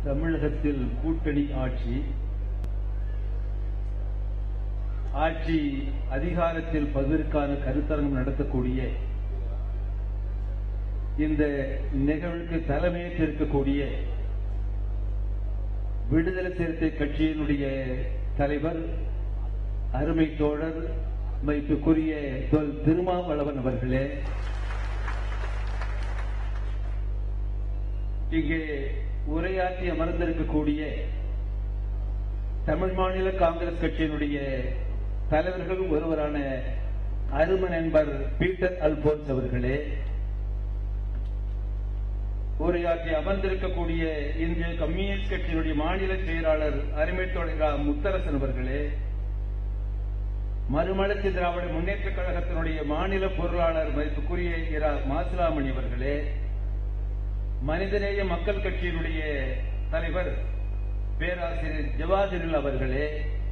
தமிழகத்தில் கூட்டணி ஆட்சி ஆட்சி அதிகாரத்தில் பகிர்வுக்கான கருத்தரங்கம் நடத்தக்கூடிய இந்த நிகழ்வுக்கு தலைமையேற்றிருக்கக்கூடிய விடுதலை சிறுத்தை கட்சியினுடைய தலைவர் அருமை தோழர் மதிப்புக்குரிய தொல் திருமாவளவன் அவர்களே இங்கே உரையாற்றி அமர்ந்திருக்கக்கூடிய தமிழ் மாநில காங்கிரஸ் கட்சியினுடைய தலைவர்கள் ஒருவரான அரும நண்பர் பீட்டர் அல்போன்ஸ் அவர்களே உரையாற்றி அமர்ந்திருக்கக்கூடிய இந்திய கம்யூனிஸ்ட் கட்சியினுடைய மாநில செயலாளர் அருமை தோழர் முத்தரசன் அவர்களே மறுமலர்ச்சி திராவிட முன்னேற்ற கழகத்தினுடைய மாநில பொருளாளர் மதிப்புக்குரிய இரா மாசிலாமணி அவர்களே மனிதநேய மக்கள் கட்சியினுடைய தலைவர் பேராசிரியர் ஜவாஹிருல் அவர்களே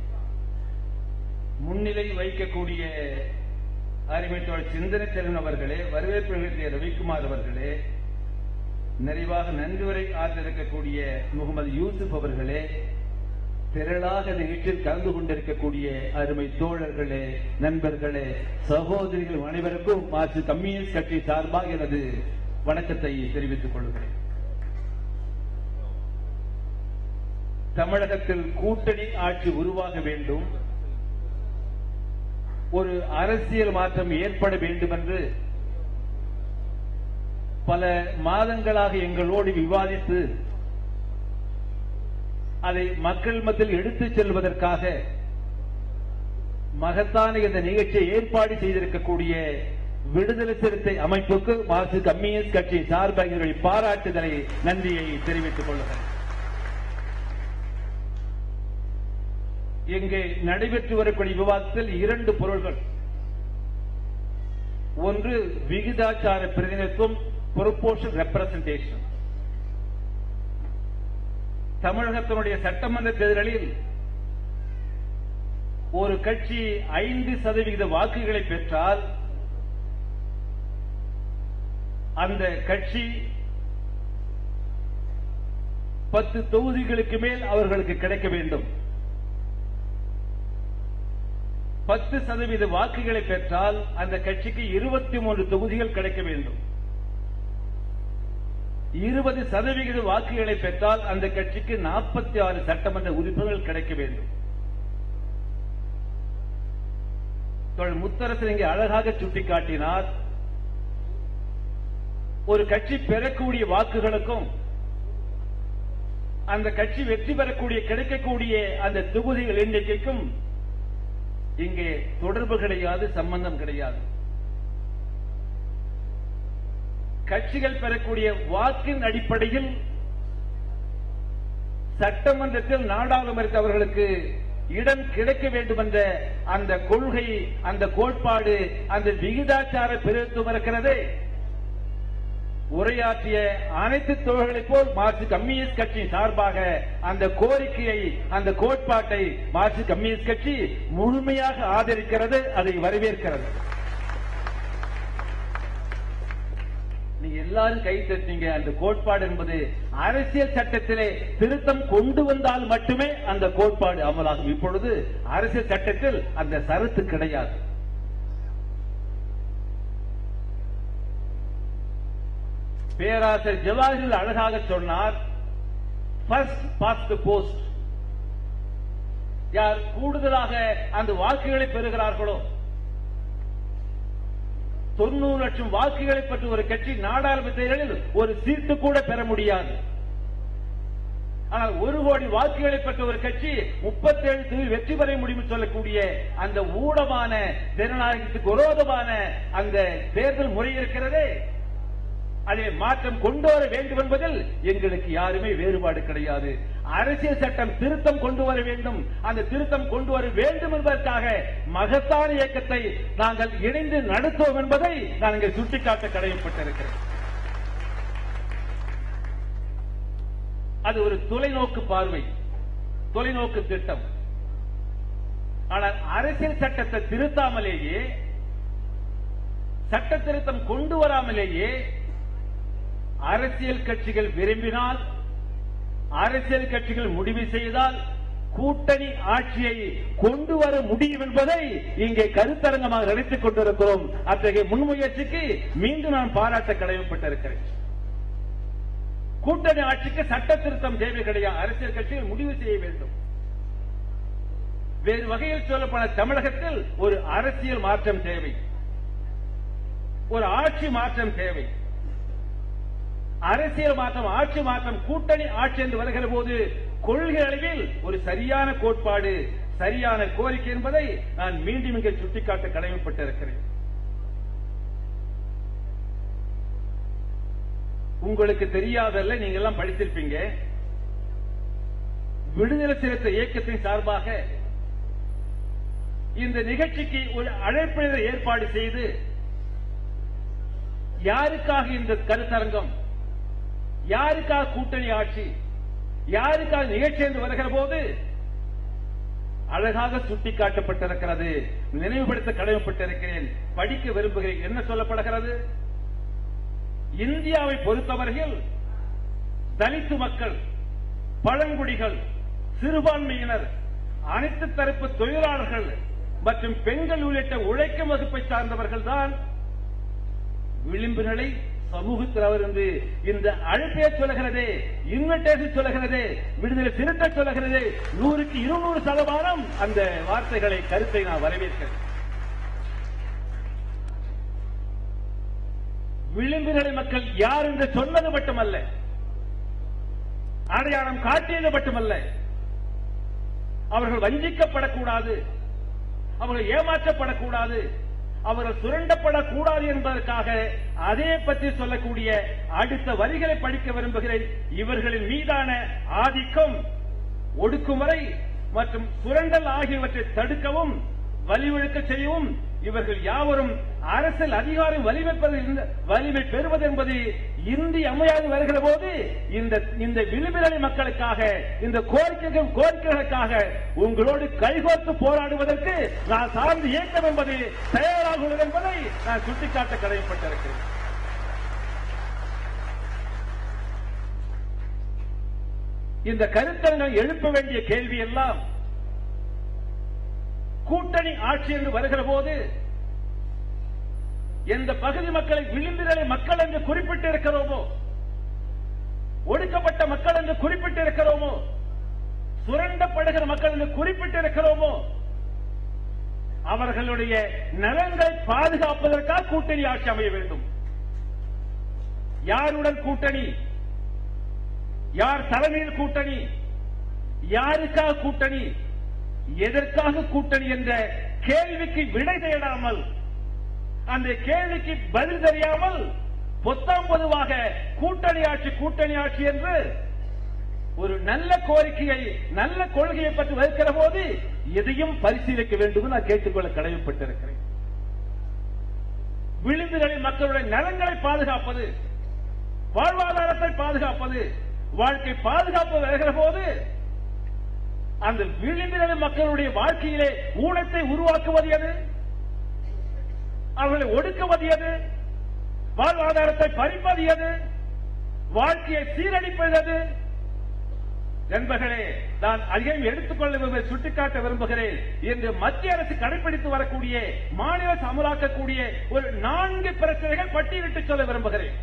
முன்னிலை வைக்கக்கூடிய அறிவித்தோழர் சிந்தனை செல்வன் அவர்களே வரவேற்பு நிகழ்த்திய ரவிக்குமார் அவர்களே நிறைவாக நன்றி உரை ஆற்றிருக்கக்கூடிய முகமது யூசுப் அவர்களே திரளாக நிகழ்ச்சியில் கலந்து கொண்டிருக்கக்கூடிய அருமை தோழர்களே நண்பர்களே சகோதரிகள் அனைவருக்கும் மாற்று கம்யூனிஸ்ட் கட்சி சார்பாக எனது வணக்கத்தை தெரிவித்துக் கொள்கிறேன் தமிழகத்தில் கூட்டணி ஆட்சி உருவாக வேண்டும் ஒரு அரசியல் மாற்றம் ஏற்பட வேண்டும் என்று பல மாதங்களாக எங்களோடு விவாதித்து அதை மக்கள் மத்தியில் எடுத்துச் செல்வதற்காக மகத்தான இந்த நிகழ்ச்சியை ஏற்பாடு செய்திருக்கக்கூடிய விடுதலை சிறுத்தை அமைப்புக்கு மார்க்சிஸ்ட் கம்யூனிஸ்ட் கட்சி சார்பாக எங்களுடைய பாராட்டுதலை நன்றியை தெரிவித்துக் கொள்கிறேன் இங்கே நடைபெற்று வரக்கூடிய விவாதத்தில் இரண்டு பொருள்கள் ஒன்று விகிதாச்சார பிரதிநிதித்துவம் ப்ரொபோர்ஷன் ரெப்ரசன்டேஷன் தமிழகத்தினுடைய சட்டமன்ற தேர்தலில் ஒரு கட்சி ஐந்து சதவிகித வாக்குகளை பெற்றால் அந்த கட்சி பத்து தொகுதிகளுக்கு மேல் அவர்களுக்கு கிடைக்க வேண்டும் பத்து சதவீத வாக்குகளை பெற்றால் அந்த கட்சிக்கு இருபத்தி மூன்று தொகுதிகள் கிடைக்க வேண்டும் இருபது சதவிகித வாக்குகளை பெற்றால் அந்த கட்சிக்கு நாற்பத்தி ஆறு சட்டமன்ற உறுப்பினர்கள் கிடைக்க வேண்டும் தோழர் முத்தரசன் இங்கே அழகாக சுட்டிக்காட்டினார் ஒரு கட்சி பெறக்கூடிய வாக்குகளுக்கும் அந்த கட்சி வெற்றி பெறக்கூடிய கிடைக்கக்கூடிய அந்த தொகுதிகள் எண்ணிக்கைக்கும் இங்கே தொடர்பு கிடையாது சம்பந்தம் கிடையாது கட்சிகள் பெறக்கூடிய வாக்கின் அடிப்படையில் சட்டமன்றத்தில் நாடாளுமன்றத்தில் அவர்களுக்கு இடம் கிடைக்க வேண்டும் என்ற அந்த கொள்கை அந்த கோட்பாடு அந்த விகிதாச்சார பிரதித்துவம் இருக்கிறது உரையாற்றிய அனைத்து தோழர்களைப் போல் மார்க்சிஸ்ட் கம்யூனிஸ்ட் கட்சி சார்பாக அந்த கோரிக்கையை அந்த கோட்பாட்டை மார்க்சிஸ்ட் கம்யூனிஸ்ட் கட்சி முழுமையாக ஆதரிக்கிறது அதை வரவேற்கிறது நீங்க எல்லாரும் கை தட்டிங்க அந்த கோட்பாடு என்பது அரசியல் சட்டத்திலே திருத்தம் கொண்டு வந்தால் மட்டுமே அந்த கோட்பாடு அமலாகும் இப்பொழுது அரசியல் சட்டத்தில் அந்த சரத்து கிடையாது பேராசிரியர் ஜவாஹிர் அழகாக சொன்னார் ஃபர்ஸ்ட் பாஸ்ட் போஸ்ட் யார் கூடுதலாக அந்த வாக்குகளை பெறுகிறார்களோ தொண்ணூறு லட்சம் வாக்குகளை பெற்ற ஒரு கட்சி நாடாளுமன்ற தேர்தலில் ஒரு சீட்டு கூட பெற முடியாது ஆனால் ஒரு கோடி வாக்குகளை பெற்ற ஒரு கட்சி முப்பத்தேழு தொகுதி வெற்றி பெற முடியும் சொல்லக்கூடிய அந்த ஊடமான ஜனநாயகத்துக்கு விரோதமான அந்த தேர்தல் முறை இருக்கிறதே அதை மாற்றம் கொண்டு வர வேண்டும் என்பதில் எங்களுக்கு யாருமே வேறுபாடு கிடையாது அரசியல் சட்டம் திருத்தம் கொண்டு வர வேண்டும் அந்த திருத்தம் கொண்டு வர வேண்டும் என்பதற்காக மகத்தான இயக்கத்தை நாங்கள் இணைந்து நடத்துவோம் என்பதை நான் இங்கே சுட்டிக்காட்ட கடமைப்பட்டிருக்கிறேன் அது ஒரு தொலைநோக்கு பார்வை தொலைநோக்கு திட்டம் ஆனால் அரசியல் சட்டத்தை திருத்தாமலேயே சட்ட திருத்தம் கொண்டு வராமலேயே அரசியல் கட்சிகள் விரும்பினால் அரசியல் கட்சிகள் முடிவு செய்தால் கூட்டணி ஆட்சியை கொண்டு வர முடியும் என்பதை இங்கே கருத்தரங்கமாக நினைத்துக் கொண்டிருக்கிறோம் அத்தகைய முன்முயற்சிக்கு மீண்டும் நான் பாராட்ட கடமைப்பட்டிருக்கிறேன் கூட்டணி ஆட்சிக்கு சட்ட திருத்தம் தேவை கிடையாது அரசியல் கட்சிகள் முடிவு செய்ய வேண்டும் வேறு வகையில் சொல்லப்பட தமிழகத்தில் ஒரு அரசியல் மாற்றம் தேவை ஒரு ஆட்சி மாற்றம் தேவை அரசியல் மாற்றம் ஆட்சி மாற்றம் கூட்டணி ஆட்சி என்று வருகிற போது கொள்கை அளவில் ஒரு சரியான கோட்பாடு சரியான கோரிக்கை என்பதை நான் மீண்டும் இங்கே சுட்டிக்காட்ட கடமைப்பட்டிருக்கிறேன் உங்களுக்கு தெரியாதல்ல நீங்க எல்லாம் படித்திருப்பீங்க விடுதலை சிறுத்தை இயக்கத்தின் சார்பாக இந்த நிகழ்ச்சிக்கு ஒரு அழைப்பினை ஏற்பாடு செய்து யாருக்காக இந்த கருத்தரங்கம் யாருக்காக கூட்டணி ஆட்சி யாருக்காக நிகழ்ச்சி என்று வருகிற போது அழகாக சுட்டிக்காட்டப்பட்டிருக்கிறது நினைவுபடுத்த கடமைப்பட்டிருக்கிறேன் படிக்க விரும்புகிறேன் என்ன சொல்லப்படுகிறது இந்தியாவை பொறுத்தவரையில் தலித்து மக்கள் பழங்குடிகள் சிறுபான்மையினர் அனைத்து தரப்பு தொழிலாளர்கள் மற்றும் பெண்கள் உள்ளிட்ட உழைக்கும் வகுப்பை சார்ந்தவர்கள் தான் விளிம்பு நிலை சமூகத்தில் என்று இந்த அழைப்பே சொல்லுகிறதே இன்விடேஷன் சொல்லுகிறதே விடுதலை திருத்த சொல்லுகிறதே நூறுக்கு இருநூறு சதமானம் அந்த வார்த்தைகளை கருத்தை நான் வரவேற்கிறேன் விளிம்பு நிலை மக்கள் யார் என்று சொன்னது மட்டுமல்ல அடையாளம் காட்டியது மட்டுமல்ல அவர்கள் வஞ்சிக்கப்படக்கூடாது அவர்கள் ஏமாற்றப்படக்கூடாது அவர்கள் சுரண்டப்படக்கூடாது என்பதற்காக அதே பற்றி சொல்லக்கூடிய அடுத்த வரிகளை படிக்க விரும்புகிறேன் இவர்களின் மீதான ஆதிக்கம் ஒடுக்குமுறை மற்றும் சுரண்டல் ஆகியவற்றை தடுக்கவும் வலிவழுக்க செய்யவும் இவர்கள் யாவரும் அரசியல் அதிகாரம் வலிமைப்பது வலிமை பெறுவது என்பது இந்தி அமையாது வருகிற போது இந்த இந்த விளிம்பிலை மக்களுக்காக இந்த கோரிக்கைகள் கோரிக்கைகளுக்காக உங்களோடு கைகோர்த்து போராடுவதற்கு நான் சார்ந்து இயக்கம் என்பது தயாராக உள்ளது என்பதை நான் சுட்டிக்காட்ட கடமைப்பட்டிருக்கிறேன் இந்த கருத்தரங்கள் எழுப்ப வேண்டிய கேள்வி எல்லாம் கூட்டணி ஆட்சி என்று வருகிற போது எந்த பகுதி மக்களை விளிம்பிரலை மக்கள் என்று குறிப்பிட்டு இருக்கிறோமோ ஒடுக்கப்பட்ட மக்கள் என்று குறிப்பிட்டு இருக்கிறோமோ சுரண்டப்படுகிற மக்கள் என்று குறிப்பிட்டு இருக்கிறோமோ அவர்களுடைய நலன்களை பாதுகாப்பதற்காக கூட்டணி ஆட்சி அமைய வேண்டும் யாருடன் கூட்டணி யார் தலைமையில் கூட்டணி யாருக்காக கூட்டணி எதற்காக கூட்டணி என்ற கேள்விக்கு விடை தேடாமல் அந்த கேள்விக்கு பதில் தெரியாமல் பொத்தாம் பொதுவாக கூட்டணி ஆட்சி கூட்டணி ஆட்சி என்று ஒரு நல்ல கோரிக்கையை நல்ல கொள்கையை பற்றி வைக்கிற போது எதையும் பரிசீலிக்க வேண்டும் நான் கேட்டுக்கொள்ள கடமைப்பட்டிருக்கிறேன் விளிம்புகளில் மக்களுடைய நலன்களை பாதுகாப்பது வாழ்வாதாரத்தை பாதுகாப்பது வாழ்க்கை பாதுகாப்பு வருகிற போது அந்த விளிம்பின மக்களுடைய வாழ்க்கையிலே ஊனத்தை உருவாக்குவது எது அவர்களை ஒடுக்குவது எது வாழ்வாதாரத்தை பறிப்பது எது வாழ்க்கையை சீரழிப்பது எது என்பர்களே நான் அதிகம் எடுத்துக்கொள்ள விரும்ப சுட்டிக்காட்ட விரும்புகிறேன் இன்று மத்திய அரசு கடைபிடித்து வரக்கூடிய மாநில அரசு அமலாக்கக்கூடிய ஒரு நான்கு பிரச்சனைகள் பட்டியலிட்டு சொல்ல விரும்புகிறேன்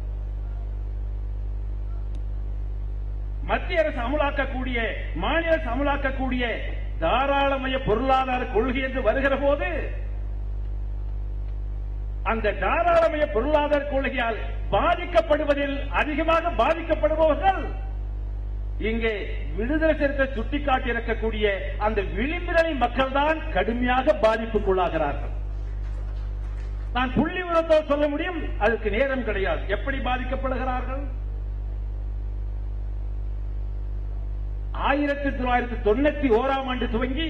மத்திய அரசு அமலாக்கக்கூடிய மாநில அரசு அமலாக்கக்கூடிய தாராளமய பொருளாதார கொள்கை என்று வருகிற போது அந்த தாராளமய பொருளாதார கொள்கையால் பாதிக்கப்படுவதில் அதிகமாக பாதிக்கப்படுபவர்கள் இங்கே விடுதலை சிறுத்தை சுட்டிக்காட்டி இருக்கக்கூடிய அந்த விளிம்பிரலை மக்கள் தான் கடுமையாக பாதிப்புக்குள்ளாகிறார்கள் நான் புள்ளி விவரத்தோடு சொல்ல முடியும் அதுக்கு நேரம் கிடையாது எப்படி பாதிக்கப்படுகிறார்கள் ஆயிரத்தி தொள்ளாயிரத்தி தொண்ணூத்தி ஓராம் ஆண்டு துவங்கி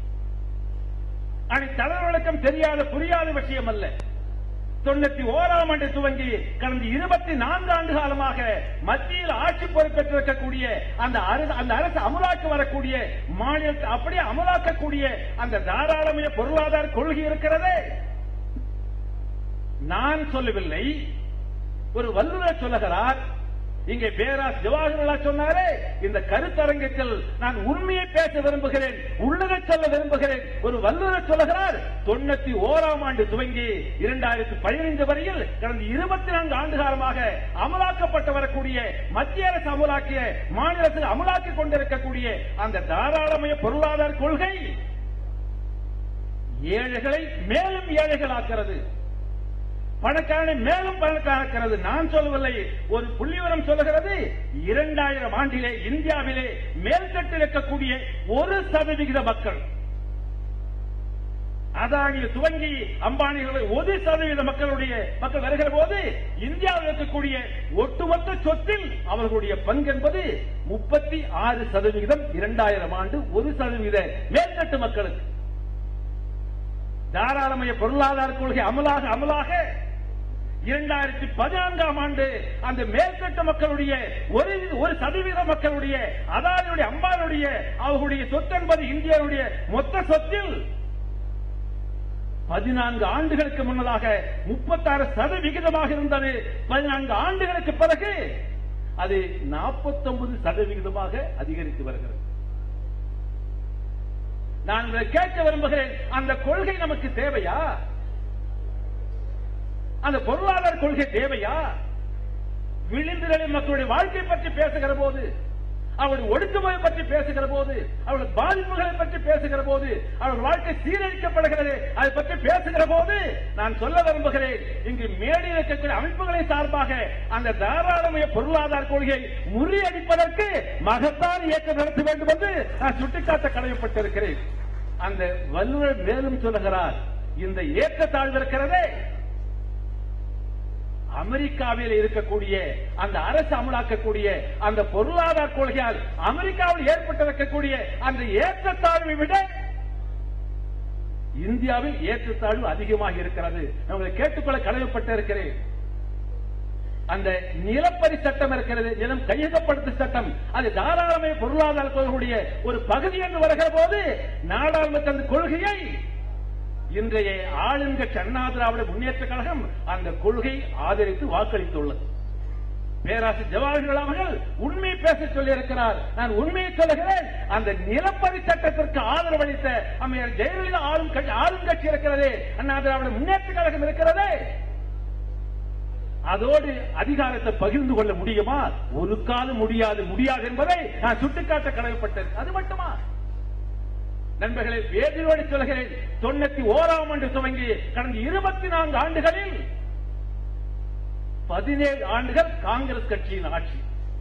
அது தளர்வழக்கம் தெரியாத புரியாத விஷயம் அல்ல தொண்ணூத்தி ஓராம் ஆண்டு துவங்கி கடந்த இருபத்தி நான்கு ஆண்டு காலமாக மத்தியில் ஆட்சி பொறுப்பேற்றிருக்கக்கூடிய அந்த அரசு அந்த அரசு அமலாக்க வரக்கூடிய மாநிலத்தை அப்படியே அமலாக்கக்கூடிய அந்த தாராளமய பொருளாதார கொள்கை இருக்கிறதே நான் சொல்லவில்லை ஒரு வல்லுநர் சொல்லுகிறார் இங்கே பேராஸ் ஜவாஹர்லால் சொன்னாரே இந்த கருத்தரங்கத்தில் நான் உண்மையை பேச விரும்புகிறேன் உள்ளதை சொல்ல விரும்புகிறேன் ஒரு வல்லுநர் சொல்லுகிறார் தொண்ணூத்தி ஓராம் ஆண்டு துவங்கி இரண்டாயிரத்தி பதினைந்து வரையில் கடந்த இருபத்தி நான்கு ஆண்டு காலமாக அமலாக்கப்பட்டு வரக்கூடிய மத்திய அரசு அமலாக்கிய மாநில அரசு அமலாக்கிக் கொண்டிருக்கக்கூடிய அந்த தாராளமய பொருளாதார கொள்கை ஏழைகளை மேலும் ஏழைகளாக்கிறது பணக்காரனை மேலும் பணக்காரக்கிறது நான் சொல்லவில்லை ஒரு புள்ளிவரம் சொல்லுகிறது இரண்டாயிரம் ஆண்டிலே இந்தியாவிலே மேல்தட்டில் இருக்கக்கூடிய ஒரு சதவிகித மக்கள் அதானியில் துவங்கி அம்பானிகள் ஒரு சதவீத மக்களுடைய மக்கள் வருகிற போது இந்தியாவில் இருக்கக்கூடிய ஒட்டுமொத்த சொத்தில் அவர்களுடைய பங்கு என்பது முப்பத்தி ஆறு சதவிகிதம் இரண்டாயிரம் ஆண்டு ஒரு சதவீத மேல்தட்டு மக்களுக்கு தாராளமய பொருளாதார கொள்கை அமலாக அமலாக இரண்டாயிரத்தி பதினான்காம் ஆண்டு அந்த மேற்கட்ட மக்களுடைய ஒரு ஒரு சதவீத மக்களுடைய அதானியுடைய அம்பானுடைய அவர்களுடைய சொத்து என்பது இந்தியாவுடைய மொத்த சொத்தில் பதினான்கு ஆண்டுகளுக்கு முன்னதாக முப்பத்தாறு சதவிகிதமாக இருந்தது பதினான்கு ஆண்டுகளுக்கு பிறகு அது நாற்பத்தொன்பது சதவிகிதமாக அதிகரித்து வருகிறது நான் உங்களை கேட்க விரும்புகிறேன் அந்த கொள்கை நமக்கு தேவையா அந்த பொருளாதார கொள்கை தேவையா விளிம்பு நிலை மக்களுடைய வாழ்க்கை பற்றி பேசுகிற போது அவருடைய ஒடுக்குமுறை பற்றி பேசுகிற போது அவருடைய பாதிப்புகளை பற்றி பேசுகிற போது அவருடைய வாழ்க்கை சீரழிக்கப்படுகிறது அதை பற்றி பேசுகிற போது நான் சொல்ல விரும்புகிறேன் இங்கு மேடையில் இருக்கக்கூடிய அமைப்புகளை சார்பாக அந்த தாராளமய பொருளாதார கொள்கையை முறியடிப்பதற்கு மகத்தான இயக்கம் நடத்த வேண்டும் என்று நான் சுட்டிக்காட்ட கடமைப்பட்டிருக்கிறேன் அந்த வல்லுநர் மேலும் சொல்லுகிறார் இந்த ஏற்றத்தாழ்வு இருக்கிறதே அமெரிக்காவில் இருக்கக்கூடிய அந்த அரசு அமலாக்கக்கூடிய அந்த பொருளாதார கொள்கையால் அமெரிக்காவில் ஏற்பட்டிருக்கக்கூடிய அந்த ஏற்றத்தாழ்வை விட இந்தியாவில் ஏற்றத்தாழ்வு அதிகமாக இருக்கிறது நான் உங்களை கேட்டுக்கொள்ள கடமைப்பட்டிருக்கிறேன் அந்த நிலப்பரி சட்டம் இருக்கிறது நிலம் கையகப்படுத்தும் சட்டம் அது தாராளமய பொருளாதார கொள்கையுடைய ஒரு பகுதி என்று வருகிற போது நாடாளுமன்ற அந்த கொள்கையை இன்றைய ஆளுங்கட்சி அண்ணா திராவிட முன்னேற்ற கழகம் அந்த கொள்கை ஆதரித்து வாக்களித்துள்ளது பேராசிரியர் ஜவஹர்லால் அவர்கள் உண்மை பேச சொல்லியிருக்கிறார் நான் உண்மையை சொல்லுகிறேன் அந்த நிலப்பரி சட்டத்திற்கு ஆதரவளித்த அம்மையார் ஜெயலலிதா ஆளும் கட்சி ஆளும் கட்சி இருக்கிறதே அண்ணா திராவிட முன்னேற்ற கழகம் இருக்கிறதே அதோடு அதிகாரத்தை பகிர்ந்து கொள்ள முடியுமா ஒரு காலம் முடியாது முடியாது என்பதை நான் சுட்டிக்காட்ட கடமைப்பட்டது அது மட்டுமா நண்பர்களே வேதியோடு சொல்கிறேன் தொண்ணூத்தி ஓராம் ஆண்டு துவங்கி கடந்த இருபத்தி நான்கு ஆண்டுகளில் பதினேழு ஆண்டுகள் காங்கிரஸ் கட்சியின் ஆட்சி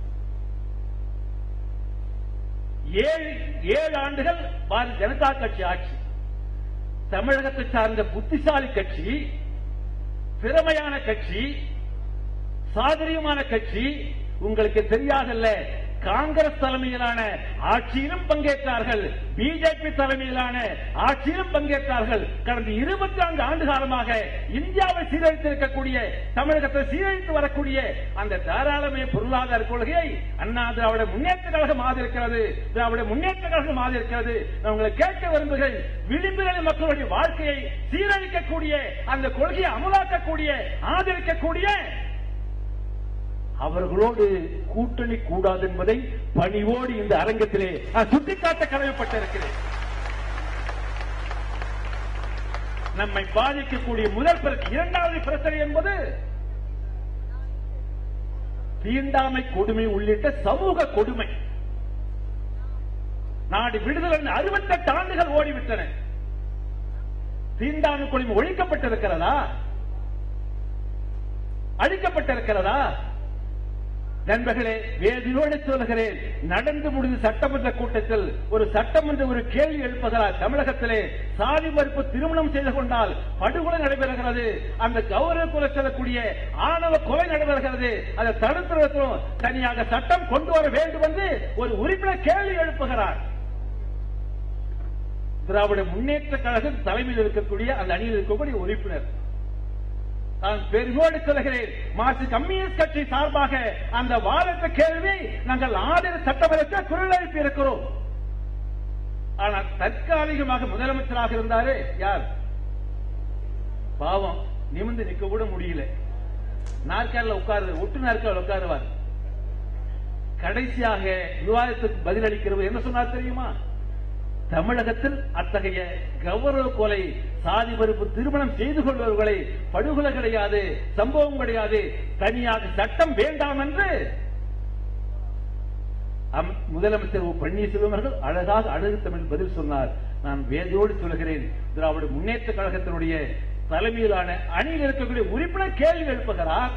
ஏழு ஏழு ஆண்டுகள் பாரதிய ஜனதா கட்சி ஆட்சி தமிழகத்தை சார்ந்த புத்திசாலி கட்சி திறமையான கட்சி சாதரியமான கட்சி உங்களுக்கு தெரியாதல்ல காங்கிரஸ் தலைமையிலான ஆட்சியிலும் பங்கேற்றார்கள் பிஜேபி தலைமையிலான ஆட்சியிலும் பங்கேற்றார்கள் கடந்த இருபத்தி நான்கு ஆண்டு காலமாக இந்தியாவை சீரழித்திருக்கக்கூடிய தமிழகத்தை சீரழித்து வரக்கூடிய அந்த தாராளமய பொருளாதார கொள்கையை அண்ணா திராவிட முன்னேற்ற கழகம் ஆதரிக்கிறது திராவிட முன்னேற்ற கழகம் ஆதரிக்கிறது நான் உங்களை கேட்க விரும்புகிறேன் விளிம்பு நிலை மக்களுடைய வாழ்க்கையை சீரழிக்கக்கூடிய அந்த கொள்கையை அமலாக்கக்கூடிய ஆதரிக்கக்கூடிய அவர்களோடு கூட்டணி கூடாது என்பதை பணிவோடு இந்த அரங்கத்திலே நான் சுட்டிக்காட்ட கடமைப்பட்டிருக்கிறேன் நம்மை பாதிக்கக்கூடிய முதல் பிரச்சனை இரண்டாவது பிரச்சனை என்பது தீண்டாமை கொடுமை உள்ளிட்ட சமூக கொடுமை நாடு விடுதலை அறுபத்தெட்டு ஆண்டுகள் ஓடிவிட்டன தீண்டாமை கொடுமை ஒழிக்கப்பட்டிருக்கிறதா அழிக்கப்பட்டிருக்கிறதா நண்பர்களே வேதியோடு சொல்கிறேன் நடந்து முடிந்த சட்டமன்ற கூட்டத்தில் ஒரு சட்டமன்ற ஒரு கேள்வி எழுப்புகிறார் தமிழகத்திலே சாதி மறுப்பு திருமணம் செய்து கொண்டால் படுகொலை நடைபெறுகிறது அந்த கௌரவ கொலை செல்லக்கூடிய ஆணவ கொலை நடைபெறுகிறது அதை தடுத்து தனியாக சட்டம் கொண்டு வர வேண்டும் என்று ஒரு உறுப்பினர் கேள்வி எழுப்புகிறார் திராவிட முன்னேற்ற கழகம் தலைமையில் இருக்கக்கூடிய அந்த அணியில் இருக்கக்கூடிய உறுப்பினர் நான் பெருமோடு சொல்கிறேன் மார்க்சிஸ்ட் கம்யூனிஸ்ட் கட்சி சார்பாக அந்த வாதத்த கேள்வி நாங்கள் ஆதரவு சட்டமன்றத்தை குரல் எழுப்பி இருக்கிறோம் ஆனால் தற்காலிகமாக முதலமைச்சராக இருந்தாரு யார் பாவம் நிமிர்ந்து நிக்க கூட முடியல நாற்காலில் உட்காரு ஒட்டு நாற்காலில் உட்காருவார் கடைசியாக விவாதத்துக்கு பதிலளிக்கிறது என்ன சொன்னார் தெரியுமா தமிழகத்தில் அத்தகைய கௌரவ கொலை சாதி மறுப்பு திருமணம் செய்து கொள்பவர்களை படுகொலை கிடையாது சம்பவம் கிடையாது தனியாக சட்டம் வேண்டாம் என்று அம்- முதலமைச்சர் ஓ. பன்னீர்செல்வம் அவர்கள் அழகாக அழகு தமிழ் பதில் சொன்னார் நான் வேதோடு சொல்கிறேன் திராவிட முன்னேற்ற கழகத்தினுடைய தலைமையிலான அணியில் இருக்கக்கூடிய உறுப்பினர் கேள்வி எழுப்புகிறார்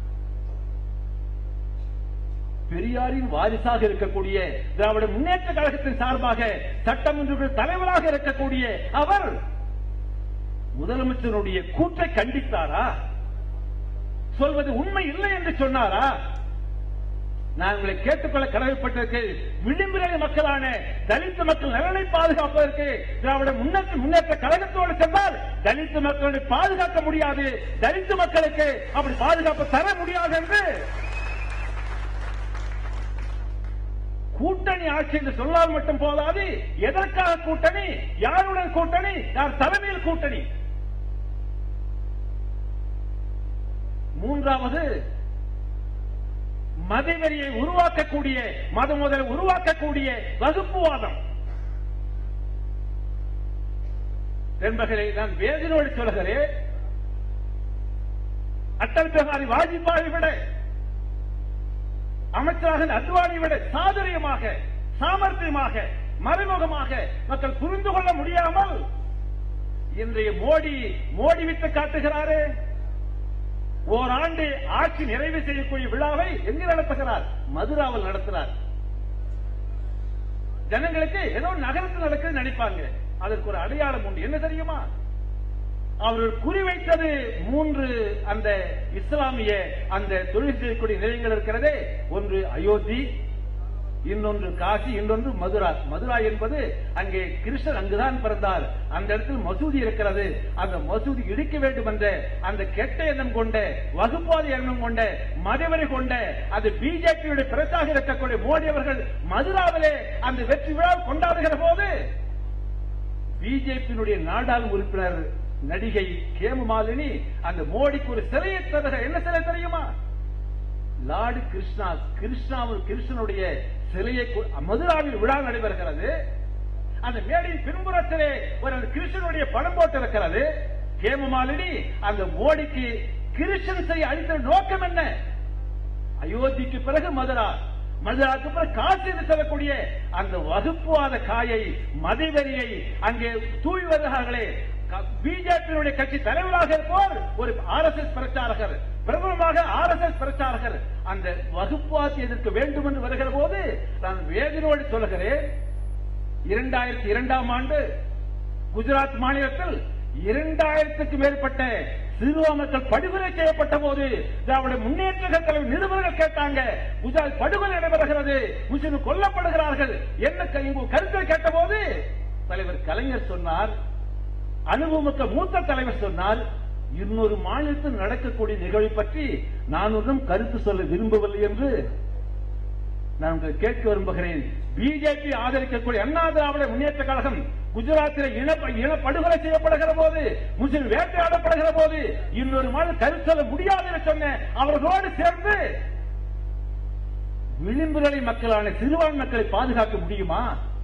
பெரியாரின் வாரிசாக இருக்கக்கூடிய திராவிட முன்னேற்ற கழகத்தின் சார்பாக சட்டமன்ற தலைவராக இருக்கக்கூடிய அவர் முதலமைச்சருடைய கூற்றை கண்டித்தாரா சொல்வது உண்மை இல்லை என்று சொன்னாரா நான் உங்களை கேட்டுக்கொள்ள கடமைப்பட்டிருக்கு விளிம்புநிலை மக்களான தலித் மக்கள் நலனை பாதுகாப்பதற்கு திராவிட முன்னேற்ற முன்னேற்ற கழகத்தோடு சென்றால் தலித் மக்களை பாதுகாக்க முடியாது தலித் மக்களுக்கு அப்படி பாதுகாப்பு தர முடியாது என்று கூட்டணி ஆட்சி என்று சொல்லால் மட்டும் போதாது எதற்காக கூட்டணி யாருடன் கூட்டணி யார் தலைமையில் கூட்டணி மூன்றாவது மதவெறியை உருவாக்கக்கூடிய மத முதலை உருவாக்கக்கூடிய வகுப்புவாதம் என்பர்களை நான் வேதனோடு சொல்கிறேன் அட்டல் பிஹாரி வாஜ்பாயை விட அமைச்சராக அத்வானியை விட சாதுரியமாக சாமர்த்தியமாக மறைமுகமாக மக்கள் புரிந்து கொள்ள முடியாமல் இன்றைய மோடி மோடி விட்டு காட்டுகிறாரே ஓராண்டு ஆட்சி நிறைவு செய்யக்கூடிய விழாவை எங்கு நடத்துகிறார் மதுராவில் நடத்துகிறார் ஜனங்களுக்கு ஏதோ நகரத்தில் நடக்குது நினைப்பாங்க அதற்கு ஒரு அடையாளம் உண்டு என்ன தெரியுமா அவர்கள் குறிவைத்தது மூன்று அந்த இஸ்லாமிய அந்த தொழில் செய்யக்கூடிய நிலையங்கள் இருக்கிறதே ஒன்று அயோத்தி இன்னொன்று காசி இன்னொன்று மதுரா மதுரா என்பது அங்கே கிருஷ்ணர் அங்குதான் பிறந்தார் அந்த இடத்தில் மசூதி இருக்கிறது அந்த மசூதி இடிக்க வேண்டும் என்ற அந்த கெட்ட எண்ணம் கொண்ட வகுப்பாதி எண்ணம் கொண்ட மதவரை கொண்ட அது பிஜேபியுடைய பிரச்சாக இருக்கக்கூடிய மோடி அவர்கள் மதுராவிலே அந்த வெற்றி விழா கொண்டாடுகிற போது பிஜேபியினுடைய நாடாளுமன்ற உறுப்பினர் நடிகை கேமமாலினி அந்த மோடிக்கு ஒரு சிலையை தருக என்ன சிலை தெரியுமா லார்டு கிருஷ்ணா கிருஷ்ணாவில் கிருஷ்ணனுடைய சிலையை கு- மதுராவில் விழா நடைபெறுகிறது அந்த மேடையின் பின்புறத்திலே ஒரு அந்த கிருஷ்ணனுடைய படம் போட்டிருக்கிறது கேமமாலினி அந்த மோடிக்கு கிருஷ்ணன் சிலை அளித்த நோக்கம் என்ன அயோத்திக்கு பிறகு மதுரா மதுராக்கு பிறகு காசி என்று சொல்லக்கூடிய அந்த வகுப்புவாத காயை மதவெறியை அங்கே தூவி வருகிறார்களே பிஜேபியினுடைய கட்சி தலைவராக இருப்பவர் ஒரு ஆர் எஸ் எஸ் பிரச்சாரகர் பிரபலமாக ஆர் எஸ் எஸ் பிரச்சாரகர் அந்த வகுப்புவாதத்தை எதிர்க்க வேண்டும் என்று வருகிற போது நான் வேதனோடு சொல்லுகிறேன் இரண்டாயிரத்தி இரண்டாம் ஆண்டு குஜராத் மாநிலத்தில் இரண்டாயிரத்துக்கு மேற்பட்ட சிறுவா மக்கள் படுகொலை செய்யப்பட்ட போது திராவிட முன்னேற்ற தலைவர் நிருபர்கள் கேட்டாங்க குஜராத் படுகொலை நடைபெறுகிறது முஸ்லிம் கொல்லப்படுகிறார்கள் என்ன க- இங்கு கருத்தை கேட்டபோது தலைவர் கலைஞர் சொன்னார் அனுபவமிக்க மூத்த தலைவர் சொன்னார் இன்னொரு மாநிலத்தில் நடக்கக்கூடிய நிகழ்வை பற்றி நான் ஒன்றும் கருத்து சொல்ல விரும்பவில்லை என்று நான் உங்களை கேட்க விரும்புகிறேன் பிஜேபி ஆதரிக்கக்கூடிய அண்ணா திராவிட முன்னேற்ற கழகம் குஜராத்தில் இன இன படுகொலை செய்யப்படுகிற போது முஸ்லிம் வேட்டையாடப்படுகிற போது இன்னொரு மாதம் கருத்து சொல்ல முடியாது என்று சொன்ன அவர்களோடு சேர்ந்து விளிம்புநிலை மக்களான சிறுபான்மை மக்களை பாதுகாக்க முடியுமா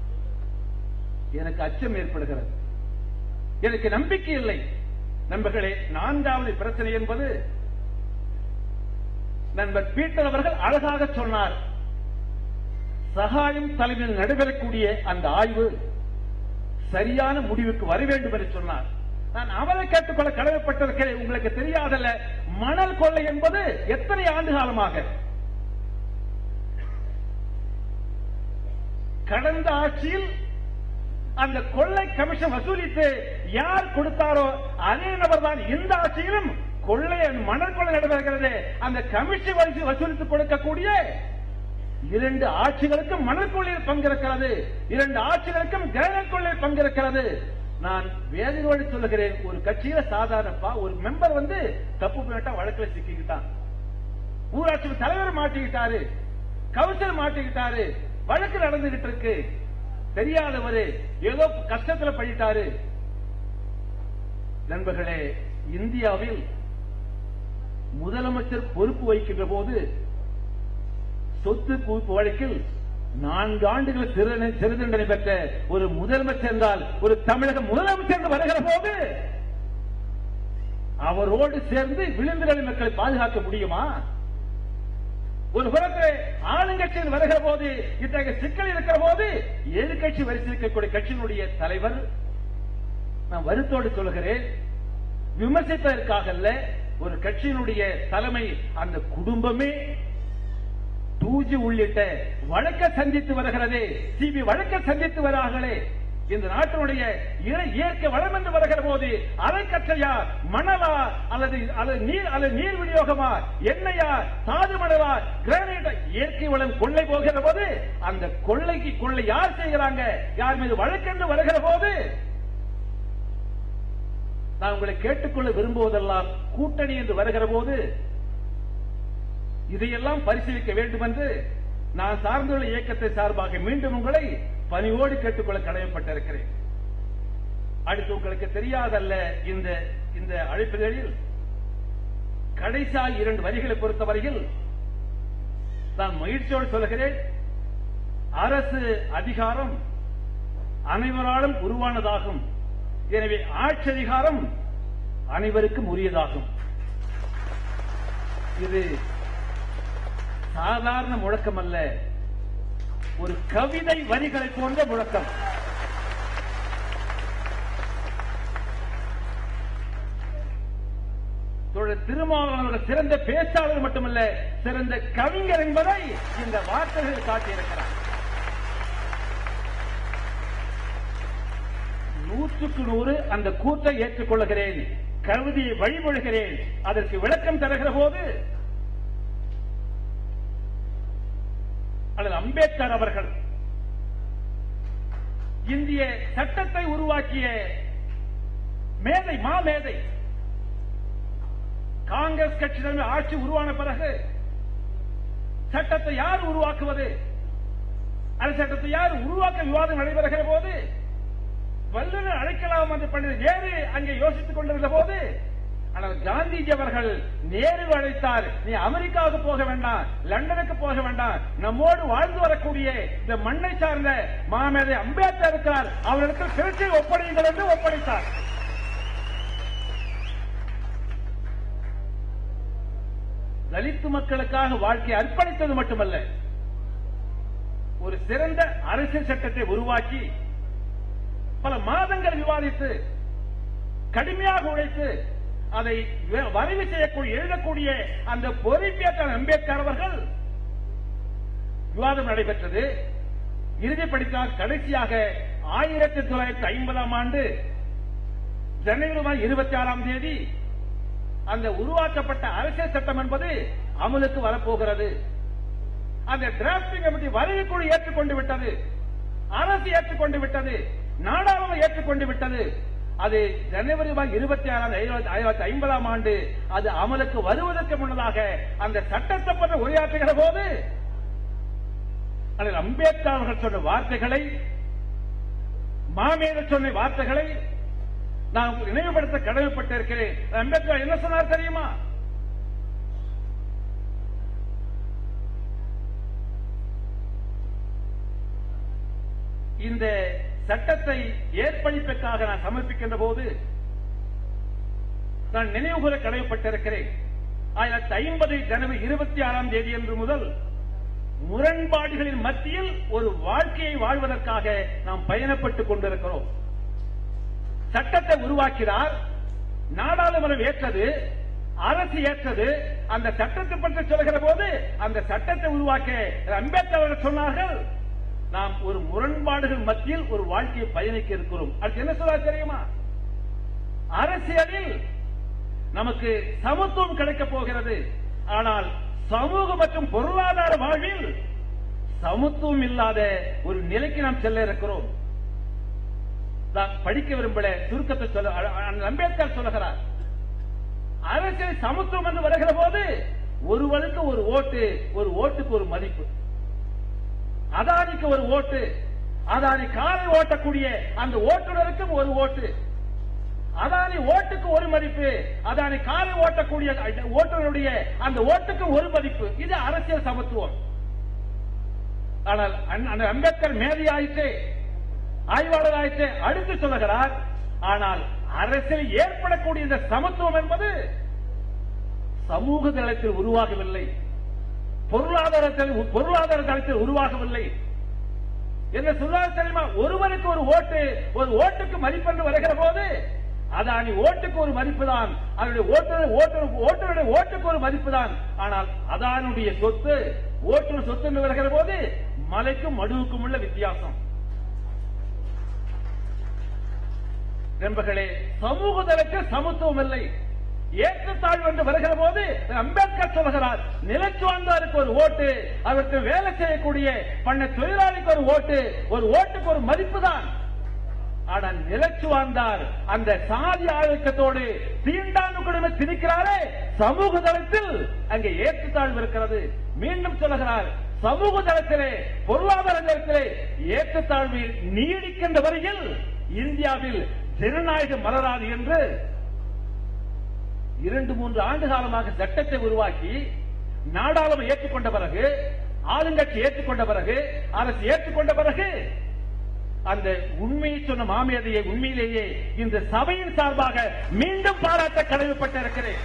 எனக்கு அச்சம் ஏற்படுகிறது எனக்கு நம்பிக்கை இல்லை நண்பர்களே நான்காவது பிரச்சனை என்பது நண்பர் பீட்டர் அவர்கள் அழகாக சொன்னார் சகாயம் தலைமையில் நடைபெறக்கூடிய அந்த ஆய்வு சரியான முடிவுக்கு வர வேண்டும் என்று சொன்னார் நான் அவரை கேட்டுக்கொள்ள கடமைப்பட்டிருக்கிறேன் உங்களுக்கு தெரியாதல்ல மணல் கொள்ளை என்பது எத்தனை ஆண்டு காலமாக கடந்த ஆட்சியில் அந்த கொள்ளை கமிஷன் வசூலித்து யார் கொடுத்தாரோ அதே நபர் தான் இந்த ஆட்சியிலும் கொள்ளை மணல் கொள்ளை நடைபெறுகிறது அந்த கமிஷன் வசூ- வசூலித்து கொடுக்கக்கூடிய இரண்டு ஆட்சிகளுக்கும் மணல் கொள்ளையில் பங்கிருக்கிறது இரண்டு ஆட்சிகளுக்கும் கிரகண கொள்ளையில் பங்கிருக்கிறது நான் வேதனையோடு சொல்லுகிறேன் ஒரு கட்சியில சாதாரணப்பா ஒரு மெம்பர் வந்து தப்பு பண்ணிட்டா வழக்குல சிக்கிக்கிட்டான் ஊராட்சி தலைவர் மாட்டிக்கிட்டாரு கவுன்சிலர் மாட்டிக்கிட்டாரு வழக்கு நடந்துகிட்டு இருக்கு தெரியாதவரு ஏதோ கஷ்டத்துல பண்ணிட்டாரு நண்பர்களே இந்தியாவில் முதலமைச்சர் பொறுப்பு வகிக்கின்ற போது சொத்து குவிப்பு வழக்கில் நான்கு ஆண்டுகள் சிறு சிறு தண்டனை பெற்ற ஒரு முதலமைச்சர் என்றால் ஒரு தமிழக முதலமைச்சர் என்று வருகிற போது அவரோடு சேர்ந்து விளிம்பு நிலை மக்களை பாதுகாக்க முடியுமா ஒரு புறத்தில் ஆளுங்கட்சியில் வருகிற போது இத்தகைய சிக்கல் இருக்கிற போது எதிர்கட்சி வரிசை இருக்கக்கூடிய கட்சியினுடைய தலைவர் நான் வருத்தோடு சொல்கிறேன் விமர்சிப்பதற்காக அல்ல ஒரு கட்சியினுடைய தலைமை அந்த குடும்பமே டூஜி உள்ளிட்ட வழக்க சந்தித்து வருகிறது சிபி வழக்க சந்தித்து வரார்களே இந்த நாட்டினுடைய இய- இயற்கை வளம் என்று வருகிற போது அரைக்கற்றையா மணலா அல்லது அல்லது நீர் அல்லது நீர் விநியோகமா எண்ணெயா தாது மணலா கிரானைட் இயற்கை வளம் கொள்ளை போகிற போது அந்த கொள்ளைக்கு கொள்ளை யார் செய்கிறாங்க யார் மீது வழக்கென்று வருகிற போது நான் உங்களை கேட்டுக்கொள்ள விரும்புவதெல்லாம் கூட்டணி என்று வருகிற போது இதையெல்லாம் பரிசீலிக்க வேண்டும் என்று நான் சார்ந்துள்ள இயக்கத்தை சார்பாக மீண்டும் உங்களை பணிவோடு கேட்டுக்கொள்ள கடமைப்பட்டிருக்கிறேன் அடுத்து உங்களுக்கு தெரியாதல்ல இந்த இந்த அழைப்புகளில் கடைசா இரண்டு வரிகளை பொறுத்தவரையில் நான் மகிழ்ச்சியோடு சொல்கிறேன் அரசு அதிகாரம் அனைவராலும் உருவானதாகும் எனவே ஆட்சி அதிகாரம் அனைவருக்கும் உரியதாகும் இது சாதாரண முழக்கம் அல்ல ஒரு கவிதை வரிகளை போன்ற முழக்கம் தோழர் திருமாவளவன் சிறந்த பேச்சாளர் மட்டுமல்ல சிறந்த கவிஞர் என்பதை இந்த வார்த்தைகள் காட்டியிருக்கிறார் நூற்றுக்கு நூறு அந்த கூற்றை ஏற்றுக்கொள்கிறேன் கவிதையை வழிமொழிகிறேன் அதற்கு விளக்கம் தருகிற போது அல்லது அம்பேத்கர் அவர்கள் இந்திய சட்டத்தை உருவாக்கிய மேதை மாமேதை காங்கிரஸ் கட்சியிடம் ஆட்சி உருவான பிறகு சட்டத்தை யார் உருவாக்குவது அந்த சட்டத்தை யார் உருவாக்க விவாதம் நடைபெறுகிற போது வல்லுநர் அழைக்கலாம் என்று பண்டித நேரு அங்கே யோசித்துக் கொண்டிருந்த போது ஆனால் காந்திஜி அவர்கள் நேரு அழைத்தார் நீ அமெரிக்காவுக்கு போக வேண்டாம் லண்டனுக்கு போக வேண்டாம் நம்மோடு வாழ்ந்து வரக்கூடிய இந்த மண்ணை சார்ந்த மாமேதை அம்பேத்கர் இருக்கிறார் அவர்களுக்கு திருச்சி ஒப்படையுங்கள் என்று ஒப்படைத்தார் தலித்து மக்களுக்காக வாழ்க்கை அர்ப்பணித்தது மட்டுமல்ல ஒரு சிறந்த அரசியல் சட்டத்தை உருவாக்கி பல மாதங்கள் விவாதித்து கடுமையாக உழைத்து அதை வ- வரைவு செய்யக்கூடிய எழுதக்கூடிய அந்த பொறுப்பேற்ற அம்பேத்கர் அவர்கள் விவாதம் நடைபெற்றது இறுதி படித்தால் கடைசியாக ஆயிரத்தி தொள்ளாயிரத்தி ஐம்பதாம் ஆண்டு ஜனவரி மாதம் இருபத்தி ஆறாம் தேதி அந்த உருவாக்கப்பட்ட அரசியல் சட்டம் என்பது அமலுக்கு வரப்போகிறது அந்த டிராப்டிங் கமிட்டி வரைவுக்குழு ஏற்றுக்கொண்டு விட்டது அரசு ஏற்றுக்கொண்டு விட்டது நாடாளுமன்றம் ஏற்றுக்கொண்டு விட்டது அது ஜனவரி மாதம் இருபத்தி ஆறாம் ஆயிரத்தி ஐம்பதாம் ஆண்டு அது அமலுக்கு வருவதற்கு முன்னதாக அந்த சட்டத்தை பற்றி உரையாற்றுகிற போது அதில் அம்பேத்கர் அவர்கள் சொன்ன வார்த்தைகளை மாமேதர் சொன்ன வார்த்தைகளை நான் நினைவுபடுத்த கடமைப்பட்டிருக்கிறேன் அம்பேத்கர் என்ன சொன்னார் தெரியுமா இந்த சட்டத்தை ஏற்பளிப்பதற்காக நான் சமர்ப்பிக்கின்ற போது நான் நினைவுகூர கடமைப்பட்டிருக்கிறேன் ஆயிரத்தி ஐம்பது ஜனவரி இருபத்தி ஆறாம் தேதி அன்று முதல் முரண்பாடுகளின் மத்தியில் ஒரு வாழ்க்கையை வாழ்வதற்காக நாம் பயணப்பட்டுக் கொண்டிருக்கிறோம் சட்டத்தை உருவாக்கினார் நாடாளுமன்றம் ஏற்றது அரசு ஏற்றது அந்த சட்டத்தை பற்றி சொல்கிற போது அந்த சட்டத்தை உருவாக்க அம்பேத்கர் அவர்கள் சொன்னார்கள் நாம் ஒரு முரண்பாடுகள் மத்தியில் ஒரு வாழ்க்கையை பயணிக்க இருக்கிறோம் அதுக்கு என்ன சொல்ல தெரியுமா அரசியலில் நமக்கு சமத்துவம் கிடைக்கப் போகிறது ஆனால் சமூக மற்றும் பொருளாதார வாழ்வில் சமத்துவம் இல்லாத ஒரு நிலைக்கு நாம் செல்ல இருக்கிறோம் நான் படிக்க விரும்பல சுருக்கத்தை சொல்ல அ- அ- அம்பேத்கர் சொல்லுகிறார் அரசியல் சமத்துவம் என்று வருகிற போது ஒருவனுக்கு ஒரு ஓட்டு ஒரு ஓட்டுக்கு ஒரு மதிப்பு அதானிக்கு ஒரு ஓட்டு அதானி காரை ஓட்டக்கூடிய அந்த ஓட்டுநருக்கும் ஒரு ஓட்டு அதானி ஓட்டுக்கு ஒரு மதிப்பு அதானி காரை ஓட்டக்கூடிய ஓட்டுநருடைய அந்த ஓட்டுக்கு ஒரு மதிப்பு இது அரசியல் சமத்துவம் ஆனால் அண்ண- அந்த அம்பேத்கர் மேதை ஆயிற்று ஆய்வாளர் ஆயிற்று அடுத்து சொல்லுகிறார் ஆனால் அரசியல் ஏற்படக்கூடிய இந்த சமத்துவம் என்பது சமூக தளத்தில் உருவாகவில்லை பொருளாதாரத்தில் பொருளாதார தளத்தில் உருவாகவில்லை என்ன சொல்லாத தெரியுமா ஒருவருக்கு ஒரு ஓட்டு ஒரு ஓட்டுக்கு மதிப்பென்று வருகிற போது அதானி ஓட்டுக்கு ஒரு மதிப்பு தான் அவருடைய ஓட்டுநர் ஓட்டுநர் ஓட்டுநருடைய ஓட்டுக்கு ஒரு மதிப்பு தான் ஆனால் அதானுடைய சொத்து ஓட்டுநர் சொத்து என்று வருகிற போது மலைக்கும் மடுவுக்கும் உள்ள வித்தியாசம் நண்பர்களே சமூக தளத்தில் சமத்துவம் இல்லை ஏற்றத்தாழ்வு என்று வருகிற போது அம்பேத்கர் சொல்கிறார் நிலச்சுவார்ந்தாருக்கு ஒரு ஓட்டு அவருக்கு வேலை செய்யக்கூடிய பண்ண தொழிலாளிக்கு ஒரு ஓட்டு ஒரு ஓட்டுக்கு ஒரு மதிப்பு தான் ஆனால் நிலச்சுவார்ந்தார் அந்த சாதி ஆதிக்கத்தோடு தீண்டாண்டு குடும்பம் திணிக்கிறாரே சமூக தளத்தில் அங்கே ஏற்றத்தாழ்வு இருக்கிறது மீண்டும் சொல்லுகிறார் சமூக தளத்திலே பொருளாதார தளத்திலே ஏற்றத்தாழ்வு நீடிக்கின்ற வரையில் இந்தியாவில் ஜனநாயகம் மலராது என்று இரண்டு மூன்று ஆண்டு காலமாக சட்டத்தை உருவாக்கி நாடாளுமன்றம் ஏற்றுக்கொண்ட பிறகு ஆளுங்கட்சி ஏற்றுக்கொண்ட பிறகு அரசு ஏற்றுக்கொண்ட பிறகு அந்த உண்மையை சொன்ன மாமேதையை உண்மையிலேயே இந்த சபையின் சார்பாக மீண்டும் பாராட்ட கடமைப்பட்டிருக்கிறேன்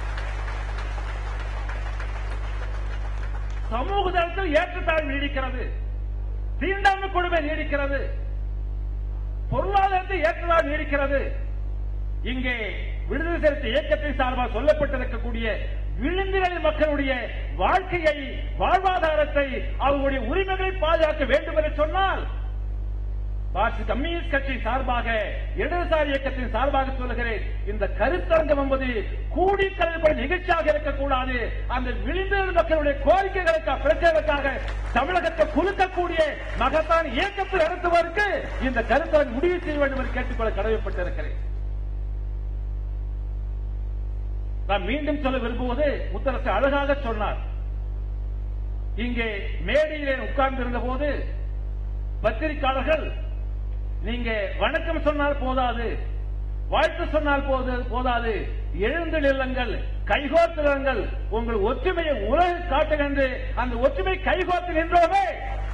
சமூக தளத்தில் ஏற்றத்தாழ்வு நீடிக்கிறது தீண்டாமை கொடுமை நீடிக்கிறது பொருளாதாரத்தில் ஏற்றத்தாழ்வு நீடிக்கிறது இங்கே விடுதலை சிறுத்தை இயக்கத்தின் சார்பாக சொல்லப்பட்டிருக்கக்கூடிய விளிம்புநிலை மக்களுடைய வாழ்க்கையை வாழ்வாதாரத்தை அவர்களுடைய உரிமைகளை பாதுகாக்க வேண்டும் என்று சொன்னால் மார்க்சிஸ்ட் கம்யூனிஸ்ட் கட்சி சார்பாக இடதுசாரி இயக்கத்தின் சார்பாக சொல்லுகிறேன் இந்த கருத்தரங்கம் என்பது கூடி கலப்பட நிகழ்ச்சியாக இருக்கக்கூடாது அந்த விளிம்பு மக்களுடைய கோரிக்கைகளுக்காக பிரச்சனைகளுக்காக தமிழகத்தை குலுக்கக்கூடிய மகத்தான் இயக்கத்தை நடத்துவதற்கு இந்த கருத்தரங்கம் முடிவு செய்ய வேண்டும் என்று கேட்டுக்கொள்ள கடமைப்பட்டிருக்கிறேன் நான் மீண்டும் சொல்ல விரும்புவது முத்தரசு அழகாக சொன்னார் இங்கே மேடையிலே உட்கார்ந்திருந்த போது பத்திரிகையாளர்கள் நீங்க வணக்கம் சொன்னால் போதாது வாழ்த்து சொன்னால் போது போதாது எழுந்து நில்லுங்கள் கைகோர்த்து நில்லுங்கள் உங்கள் ஒற்றுமையை உலக காட்டுகின்ற அந்த ஒற்றுமை கைகோர்த்து நின்றோமே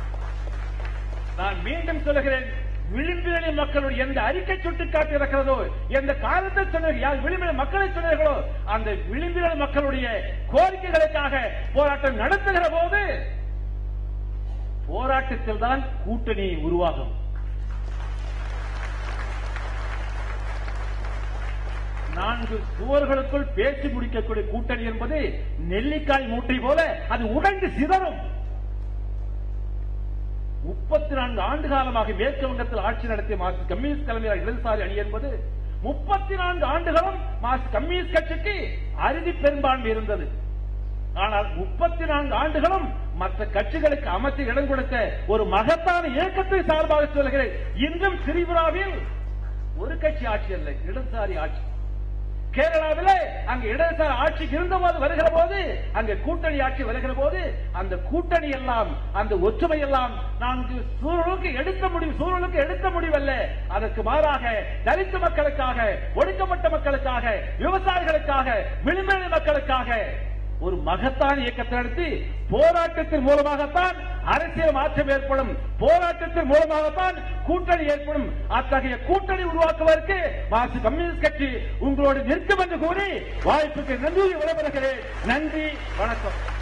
நான் மீண்டும் சொல்லுகிறேன் விளிம்புநிலை மக்களுடைய எந்த அறிக்கை சுட்டிக்காட்டி இருக்கிறதோ எந்த காலத்தை சொன்ன யார் விளிம்புநிலை மக்களை சொன்னீர்களோ அந்த விளிம்புநிலை மக்களுடைய கோரிக்கைகளுக்காக போராட்டம் நடத்துகிற போது போராட்டத்தில் தான் கூட்டணி உருவாகும் நான்கு சுவர்களுக்குள் பேசி முடிக்கக்கூடிய கூட்டணி என்பது நெல்லிக்காய் மூட்டை போல அது உடைந்து சிதறும் முப்பத்தி நான்கு ஆண்டு காலமாக மேற்கு வங்கத்தில் ஆட்சி நடத்திய மார்க்சிஸ்ட் கம்யூனிஸ்ட் தலைமையிலான இடதுசாரி அணி என்பது முப்பத்தி நான்கு ஆண்டுகளும் மார்க்சிஸ்ட் கம்யூனிஸ்ட் கட்சிக்கு அறுதி பெரும்பான்மை இருந்தது ஆனால் முப்பத்தி நான்கு ஆண்டுகளும் மற்ற கட்சிகளுக்கு அமைச்சு இடம் கொடுத்த ஒரு மகத்தான இயக்கத்தை சார்பாக சொல்கிறேன் இன்றும் திரிபுராவில் ஒரு கட்சி ஆட்சி அல்ல இடதுசாரி ஆட்சி கேரளாவிலே அங்க இடதுசாரி ஆட்சி இருந்தபோது வருகிற போது அங்க கூட்டணி ஆட்சி வருகிற போது அந்த கூட்டணி எல்லாம் அந்த ஒற்றுமை எல்லாம் நான்கு சூழலுக்கு எடுத்த முடிவு சூழலுக்கு எடுத்த முடிவல்ல அதற்கு மாறாக தலித்து மக்களுக்காக ஒடுக்கப்பட்ட மக்களுக்காக விவசாயிகளுக்காக விளிம்பு மக்களுக்காக ஒரு மகத்தான இயக்கத்தை நடத்தி போராட்டத்தின் மூலமாகத்தான் அரசியல் மாற்றம் ஏற்படும் போராட்டத்தின் மூலமாகத்தான் கூட்டணி ஏற்படும் அத்தகைய கூட்டணி உருவாக்குவதற்கு மார்க்சிஸ்ட் கம்யூனிஸ்ட் கட்சி உங்களோடு நிற்கும் என்று கூறி வாய்ப்புக்கு நன்றி விடைபெறுகிறேன் நன்றி வணக்கம்